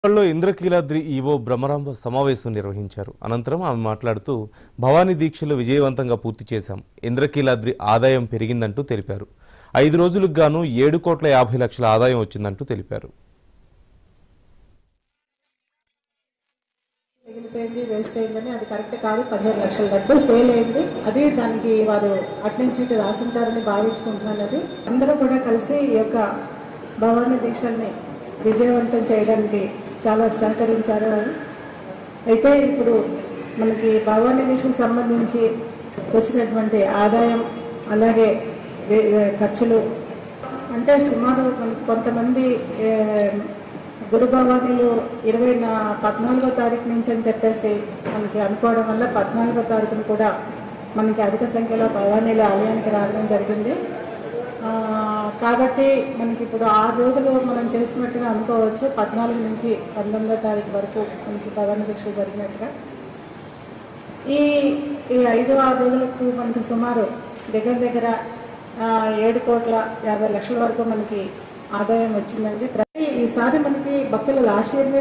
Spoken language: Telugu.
లో ఇంద్రకీలాద్రి ఈవో బ్రహ్మరాంబ సమావేశం నిర్వహించారు అనంతరం ఆమె మాట్లాడుతూ భవానీ దీక్షలు విజయవంతంగా పూర్తి చేశాం ఇంద్రకీలాద్రి ఆదాయం పెరిగిందంటూ తెలిపారు ఐదు రోజులకు గాను ఏడు కోట్ల యాభై లక్షల ఆదాయం వచ్చిందంటూ తెలిపారు మిగిలిపోయింది వేస్ట్ అయిందని అది కరెక్ట్ కాదు పదిహేను లక్షల డబ్బు సేల్ అయింది అది దానికి వారు అట్నుంచి ఇటు రాసుంటారని భావించుకుంటున్నాను అది అందరూ కూడా కలిసి ఈ యొక్క భవానీ దీక్షల్ని విజయవంతం చేయడానికి చాలా సహకరించారు వారు అయితే ఇప్పుడు మనకి భవానీ దీక్షకు సంబంధించి వచ్చినటువంటి ఆదాయం అలాగే వే- వే- ఖర్చులు అంటే సుమారు మన- కొంతమంది ఏ, గురు భవానీలు ఇరవై నా పద్నాలుగో తారీఖు నుంచి అని చెప్పేసి మనకి అనుకోవడం వల్ల పద్నాలుగో తారీఖున కూడా మనకి అధిక సంఖ్యలో భవానీలు ఆలయానికి రావడం జరిగింది ఆ, కాబట్టి మనకి ఇప్పుడు ఆరు రోజులు మనం చేసినట్టుగా అనుకోవచ్చు పద్నాలుగు నుంచి పంతొమ్మిదో తారీఖు వరకు మనకి భవానీ దీక్ష జరిగినట్టుగా ఈ ఈ ఐదు ఆరు రోజులకు మనకి సుమారు దగ్గర దగ్గర ఆ, ఏడు కోట్ల యాభై లక్షల వరకు మనకి ఆదాయం వచ్చిందండి ప్రతి ఈసారి మనకి భక్తులు లాస్ట్ ఇయర్